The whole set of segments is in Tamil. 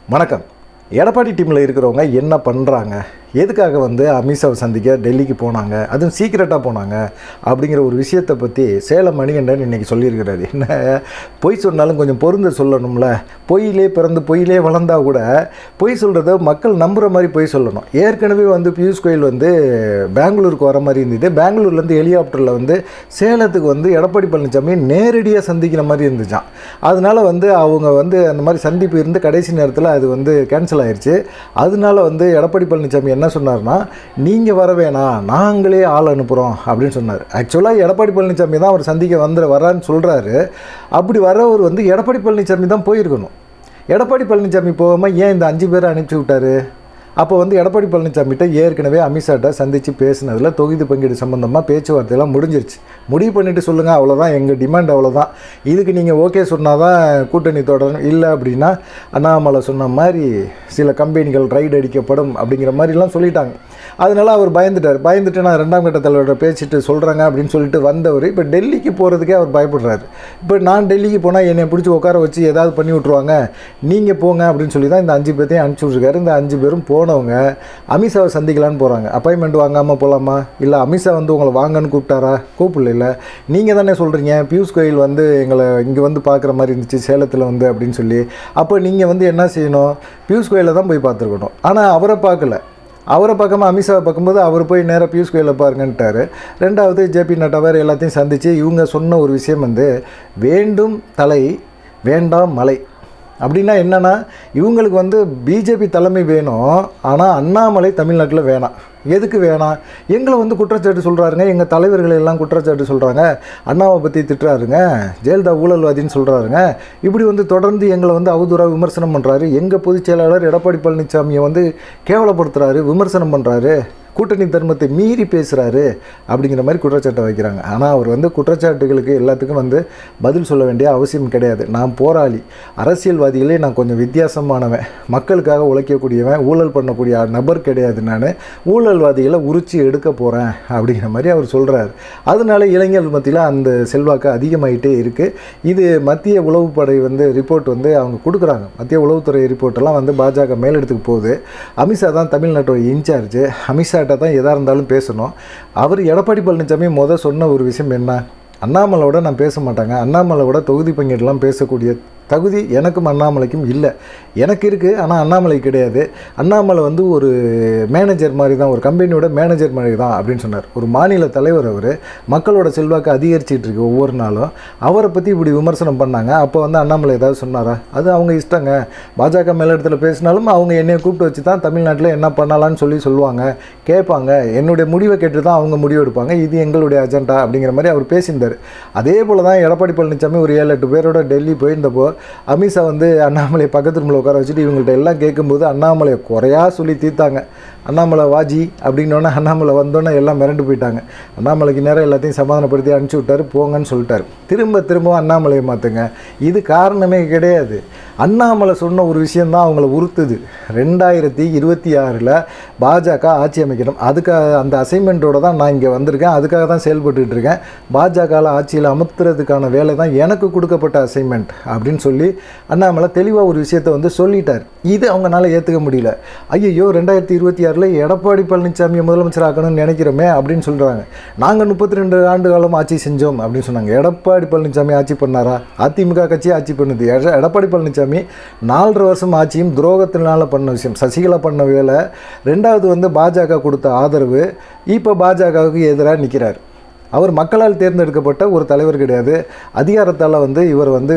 வணக்கம் எடப்பாடி டீமில் இருக்கிறவங்க என்ன பண்ணுறாங்க எதுக்காக வந்து அமித்ஷாவை சந்திக்க டெல்லிக்கு போனாங்க அதுவும் சீக்கிரட்டாக போனாங்க அப்படிங்கிற ஒரு விஷயத்தை பற்றி சேலம் மணிகண்டன் இன்றைக்கி சொல்லியிருக்கிறாரு என்ன பொய் சொன்னாலும் கொஞ்சம் பொருந்து சொல்லணும்ல பொய்யிலே பிறந்து பொய்யிலே வளர்ந்தா கூட பொய் சொல்கிறத மக்கள் நம்புகிற மாதிரி பொய் சொல்லணும் ஏற்கனவே வந்து பியூஷ் கோயல் வந்து பெங்களூருக்கு வர மாதிரி இருந்தது பெங்களூர்லேருந்து ஹெலிகாப்டரில் வந்து சேலத்துக்கு வந்து எடப்பாடி பழனிசாமி நேரடியாக சந்திக்கிற மாதிரி இருந்துச்சான் அதனால வந்து அவங்க வந்து அந்த மாதிரி சந்திப்பு இருந்து கடைசி நேரத்தில் அது வந்து கேன்சல் ஆயிடுச்சு அதனால வந்து எடப்பாடி பழனிசாமி என்ன சொன்னார்னா நீங்கள் வர வேணாம் நாங்களே ஆள் அனுப்புகிறோம் அப்படின்னு சொன்னார் ஆக்சுவலாக எடப்பாடி பழனிசாமி தான் அவர் சந்திக்க வந்து வரான்னு சொல்கிறாரு அப்படி வரவர் வந்து எடப்பாடி பழனிசாமி தான் போயிருக்கணும் எடப்பாடி பழனிசாமி போகாமல் ஏன் இந்த அஞ்சு பேரை அனுப்பிச்சி விட்டாரு அப்போ வந்து எடப்பாடி பழனிசாமிகிட்ட ஏற்கனவே அமித்ஷாட்ட சந்தித்து பேசினதில் தொகுதி பங்கீடு சம்மந்தமாக பேச்சுவார்த்தையெல்லாம் முடிஞ்சிருச்சு முடிவு பண்ணிவிட்டு சொல்லுங்கள் அவ்வளோதான் எங்கள் டிமாண்ட் அவ்வளோதான் இதுக்கு நீங்கள் ஓகே சொன்னால் தான் கூட்டணி தொடரும் இல்லை அப்படின்னா அண்ணாமலை சொன்ன மாதிரி சில கம்பெனிகள் ரைடு அடிக்கப்படும் அப்படிங்கிற மாதிரிலாம் சொல்லிட்டாங்க அதனால அவர் பயந்துட்டார் பயந்துட்டு நான் ரெண்டாம் கட்ட தலைவரோட பேசிட்டு சொல்கிறாங்க அப்படின்னு சொல்லிட்டு வந்தவர் இப்போ டெல்லிக்கு போகிறதுக்கே அவர் பயப்படுறாரு இப்போ நான் டெல்லிக்கு போனால் என்னை பிடிச்சி உட்கார வச்சு ஏதாவது பண்ணி விட்ருவாங்க நீங்கள் போங்க அப்படின்னு சொல்லி தான் இந்த அஞ்சு பேர்த்தையும் அனுப்பிச்சி விட்ருக்காரு இந்த அஞ்சு பேரும் போனவங்க அமித்ஷாவை சந்திக்கலான்னு போகிறாங்க அப்பாயின்மெண்ட் வாங்காமல் போகலாமா இல்லை அமித்ஷா வந்து உங்களை வாங்கன்னு கூப்பிட்டாரா கூப்பிடல நீங்கள் தானே சொல்கிறீங்க பியூஷ் கோயல் வந்து எங்களை இங்கே வந்து பார்க்குற மாதிரி இருந்துச்சு சேலத்தில் வந்து அப்படின்னு சொல்லி அப்போ நீங்கள் வந்து என்ன செய்யணும் பியூஷ் கோயலை தான் போய் பார்த்துருக்கணும் ஆனால் அவரை பார்க்கல அவரை பார்க்காம அமித்ஷாவை பார்க்கும்போது அவர் போய் நேராக பியூஷ் கோயலை பாருங்கன்ட்டார் ரெண்டாவது ஜேபி நட்டா வேறு எல்லாத்தையும் சந்தித்து இவங்க சொன்ன ஒரு விஷயம் வந்து வேண்டும் தலை வேண்டாம் மலை அப்படின்னா என்னென்னா இவங்களுக்கு வந்து பிஜேபி தலைமை வேணும் ஆனால் அண்ணாமலை தமிழ்நாட்டில் வேணாம் எதுக்கு வேணாம் எங்களை வந்து குற்றச்சாட்டு சொல்கிறாருங்க எங்கள் தலைவர்களை எல்லாம் குற்றச்சாட்டு சொல்கிறாங்க அண்ணாவை பற்றி திட்டுறாருங்க ஜெயலலிதா ஊழல்வாதின்னு சொல்கிறாருங்க இப்படி வந்து தொடர்ந்து எங்களை வந்து அவதூறாக விமர்சனம் பண்ணுறாரு எங்கள் பொதுச் செயலாளர் எடப்பாடி பழனிசாமியை வந்து கேவலப்படுத்துகிறாரு விமர்சனம் பண்ணுறாரு கூட்டணி தர்மத்தை மீறி பேசுகிறாரு அப்படிங்கிற மாதிரி குற்றச்சாட்டை வைக்கிறாங்க ஆனால் அவர் வந்து குற்றச்சாட்டுகளுக்கு எல்லாத்துக்கும் வந்து பதில் சொல்ல வேண்டிய அவசியம் கிடையாது நான் போராளி அரசியல்வாதிகளே நான் கொஞ்சம் வித்தியாசமானவன் மக்களுக்காக உழைக்கக்கூடியவன் ஊழல் பண்ணக்கூடிய நபர் கிடையாது நான் ஊழல்வாதிகளை உரிச்சு எடுக்க போகிறேன் அப்படிங்கிற மாதிரி அவர் சொல்கிறார் அதனால இளைஞர்கள் மத்தியில் அந்த செல்வாக்கு அதிகமாயிட்டே இருக்குது இது மத்திய உளவுப்படை வந்து ரிப்போர்ட் வந்து அவங்க கொடுக்குறாங்க மத்திய உளவுத்துறை ரிப்போர்ட்டெல்லாம் வந்து பாஜக மேலிடத்துக்கு போகுது அமித்ஷா தான் தமிழ்நாட்டோட இன்சார்ஜ் அமித்ஷா கிட்ட தான் எதாக இருந்தாலும் பேசணும் அவர் எடப்பாடி பழனிசாமி முத சொன்ன ஒரு விஷயம் என்ன அண்ணாமலையோட நான் பேச மாட்டாங்க அண்ணாமலையோட தொகுதி பங்கீடுலாம் பேசக்கூடிய தகுதி எனக்கும் அண்ணாமலைக்கும் இல்லை எனக்கு இருக்குது ஆனால் அண்ணாமலை கிடையாது அண்ணாமலை வந்து ஒரு மேனேஜர் மாதிரி தான் ஒரு கம்பெனியோட மேனேஜர் மாதிரி தான் அப்படின்னு சொன்னார் ஒரு மாநில தலைவர் அவர் மக்களோட செல்வாக்கு அதிகரிச்சிட்டு இருக்கு ஒவ்வொரு நாளும் அவரை பற்றி இப்படி விமர்சனம் பண்ணாங்க அப்போ வந்து அண்ணாமலை ஏதாவது சொன்னாரா அது அவங்க இஷ்டங்க பாஜக மேலிடத்தில் பேசினாலும் அவங்க என்னைய கூப்பிட்டு வச்சு தான் தமிழ்நாட்டில் என்ன பண்ணலான்னு சொல்லி சொல்லுவாங்க கேட்பாங்க என்னுடைய முடிவை கேட்டு தான் அவங்க முடிவு எடுப்பாங்க இது எங்களுடைய அஜெண்டா அப்படிங்கிற மாதிரி அவர் பேசியிருந்தார் அதே போல் தான் எடப்பாடி பழனிசாமி ஒரு ஏழு எட்டு பேரோட டெல்லி போயிருந்தப்போ அமித்ஷா வந்து அண்ணாமலையை பக்கத்து ரூமில் உட்கார வச்சுட்டு இவங்கள்ட்ட எல்லாம் கேட்கும்போது அண்ணாமலையை குறையா சொல்லி தீர்த்தாங்க அண்ணாமலை வாஜி அப்படின்னோடனே அண்ணாமலை வந்தோன்னே எல்லாம் மிரண்டு போயிட்டாங்க அண்ணாமலைக்கு நேரம் எல்லாத்தையும் சமாதானப்படுத்தி அனுப்பிச்சி விட்டாரு போங்கன்னு சொல்லிட்டாரு திரும்ப திரும்ப அண்ணாமலையை மாற்றுங்க இது காரணமே கிடையாது அண்ணாமலை சொன்ன ஒரு விஷயந்தான் அவங்கள உறுத்துது ரெண்டாயிரத்தி இருபத்தி ஆறில் பாஜக ஆட்சி அமைக்கணும் அதுக்காக அந்த அசைன்மெண்ட்டோட தான் நான் இங்கே வந்திருக்கேன் அதுக்காக தான் செயல்பட்டுட்டு இருக்கேன் பாஜகவில் ஆட்சியில் அமர்த்துறதுக்கான வேலை தான் எனக்கு கொடுக்கப்பட்ட அசைன்மெண்ட் அப்படின்னு சொல்லி அண்ணாமலை தெளிவாக ஒரு விஷயத்தை வந்து சொல்லிட்டார் இது அவங்களால ஏற்றுக்க முடியல ஐயோ ரெண்டாயிரத்தி இருபத்தி ஆறில் எடப்பாடி பழனிசாமியை முதலமைச்சர் ஆக்கணும்னு நினைக்கிறோமே அப்படின்னு சொல்கிறாங்க நாங்கள் முப்பத்தி ரெண்டு ஆண்டு காலம் ஆட்சி செஞ்சோம் அப்படின்னு சொன்னாங்க எடப்பாடி பழனிசாமி ஆட்சி பண்ணாரா அதிமுக கட்சி ஆட்சி பண்ணுது எட- எடப்பாடி பழனிசாமி நாலரை வருஷம் ஆட்சியும் துரோகத்தினால பண்ண விஷயம் சசிகலா பண்ண வேலை ரெண்டாவது வந்து பாஜக கொடுத்த ஆதரவு இப்போ பாஜகவுக்கு எதிராக நிற்கிறார் அவர் மக்களால் தேர்ந்தெடுக்கப்பட்ட ஒரு தலைவர் கிடையாது அதிகாரத்தால் வந்து இவர் வந்து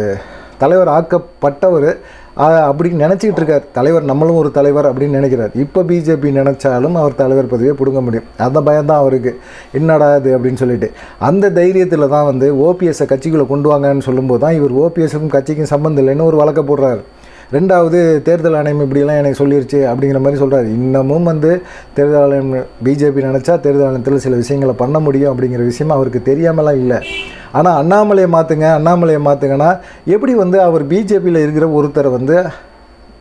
தலைவர் ஆக்கப்பட்டவர் அப்படின்னு நினச்சிக்கிட்டு இருக்கார் தலைவர் நம்மளும் ஒரு தலைவர் அப்படின்னு நினைக்கிறார் இப்போ பிஜேபி நினச்சாலும் அவர் தலைவர் பதவியை பிடுங்க முடியும் அந்த பயம் தான் அவருக்கு என்னடா இது அப்படின்னு சொல்லிட்டு அந்த தைரியத்தில் தான் வந்து ஓபிஎஸ்ஸை கட்சிக்குள்ளே கொண்டு வாங்கன்னு சொல்லும்போது தான் இவர் ஓபிஎஸ்ஸுக்கும் கட்சிக்கும் சம்மந்தம் இல்லைன்னு ஒரு வழக்க போடுறாரு ரெண்டாவது தேர்தல் ஆணையம் இப்படியெல்லாம் எனக்கு சொல்லிருச்சு அப்படிங்கிற மாதிரி சொல்கிறாரு இன்னமும் வந்து தேர்தல் ஆணையம் பிஜேபி நினச்சா தேர்தல் ஆணையத்தில் சில விஷயங்களை பண்ண முடியும் அப்படிங்கிற விஷயம் அவருக்கு தெரியாமலாம் இல்லை ஆனால் அண்ணாமலையை மாற்றுங்க அண்ணாமலையை மாற்றுங்கன்னா எப்படி வந்து அவர் பிஜேபியில் இருக்கிற ஒருத்தரை வந்து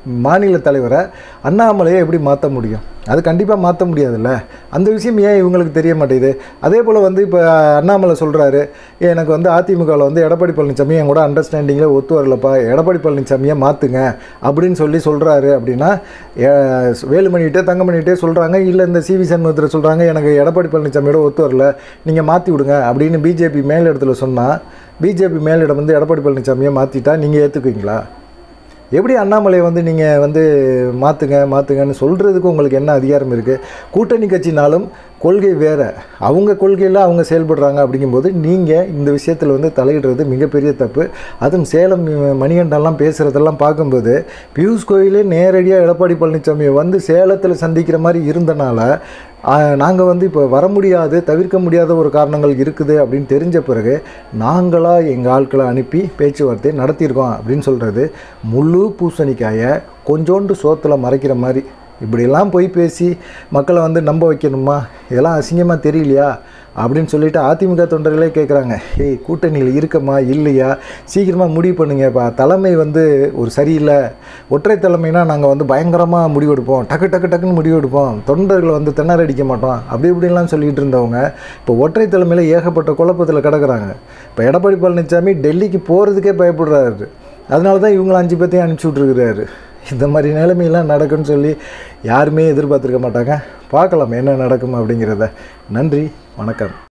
மாநில தலைவரை அண்ணாமலையை எப்படி மாற்ற முடியும் அது கண்டிப்பாக மாற்ற முடியாதுல்ல அந்த விஷயம் ஏன் இவங்களுக்கு தெரிய மாட்டேங்குது அதே போல் வந்து இப்போ அண்ணாமலை சொல்கிறாரு எனக்கு வந்து அதிமுகவில் வந்து எடப்பாடி பழனிசாமி என் கூட அண்டர்ஸ்டாண்டிங்கில் ஒத்து வரலப்பா எடப்பாடி பழனிசாமியை மாற்றுங்க அப்படின்னு சொல்லி சொல்கிறாரு அப்படின்னா அஹ், வேலுமணிகிட்டே தங்கமணிகிட்டே சொல்கிறாங்க இல்லை இந்த சிவி சண்முகத்தில் சொல்கிறாங்க எனக்கு எடப்பாடி பழனிசாமியோட ஒத்து வரல நீங்கள் மாற்றி விடுங்க அப்படின்னு பிஜேபி மேலிடத்தில் சொன்னால் பிஜேபி மேலிடம் வந்து எடப்பாடி பழனிசாமியை மாற்றிட்டா நீங்கள் ஏற்றுக்குவீங்களா எப்படி அண்ணாமலையை வந்து நீங்கள் வந்து மாற்றுங்க மாற்றுங்கன்னு சொல்கிறதுக்கு உங்களுக்கு என்ன அதிகாரம் இருக்குது கூட்டணி கட்சினாலும் கொள்கை வேறு அவங்க கொள்கையில் அவங்க செயல்படுறாங்க அப்படிங்கும்போது நீங்கள் இந்த விஷயத்தில் வந்து தலையிடுறது மிகப்பெரிய தப்பு அதுவும் சேலம் மணிகண்டெல்லாம் பேசுகிறதெல்லாம் பார்க்கும்போது பியூஷ் கோயிலே நேரடியாக எடப்பாடி பழனிசாமியை வந்து சேலத்தில் சந்திக்கிற மாதிரி இருந்தனால நாங்கள் வந்து இப்போ வர முடியாது தவிர்க்க முடியாத ஒரு காரணங்கள் இருக்குது அப்படின்னு தெரிஞ்ச பிறகு நாங்களாக எங்கள் ஆட்களை அனுப்பி பேச்சுவார்த்தை நடத்தியிருக்கோம் அப்படின்னு சொல்கிறது முழு பூசணிக்காயை கொஞ்சோண்டு சோத்தில் மறைக்கிற மாதிரி இப்படியெல்லாம் போய் பேசி மக்களை வந்து நம்ப வைக்கணுமா இதெல்லாம் அசிங்கமாக தெரியலையா அப்படின்னு சொல்லிட்டு அதிமுக தொண்டர்களே கேட்குறாங்க ஏய் கூட்டணியில் இருக்கமா இல்லையா சீக்கிரமாக முடிவு பண்ணுங்க இப்போ தலைமை வந்து ஒரு சரியில்லை ஒற்றை தலைமைனா நாங்கள் வந்து பயங்கரமாக முடிவெடுப்போம் டக்கு டக்கு டக்குன்னு முடிவெடுப்போம் தொண்டர்களை வந்து திணறடிக்க மாட்டோம் அப்படி இப்படின்லாம் சொல்லிட்டு இருந்தவங்க இப்போ ஒற்றை தலைமையில் ஏகப்பட்ட குழப்பத்தில் கிடக்குறாங்க இப்போ எடப்பாடி பழனிசாமி டெல்லிக்கு போகிறதுக்கே பயப்படுறாரு அதனால தான் இவங்களை அஞ்சு பேர்த்தையும் அனுப்பிச்சி விட்ருக்கிறாரு இந்த மாதிரி நிலைமையெல்லாம் நடக்கும்னு சொல்லி யாருமே எதிர்பார்த்துருக்க மாட்டாங்க பார்க்கலாம் என்ன நடக்கும் அப்படிங்கிறத நன்றி வணக்கம்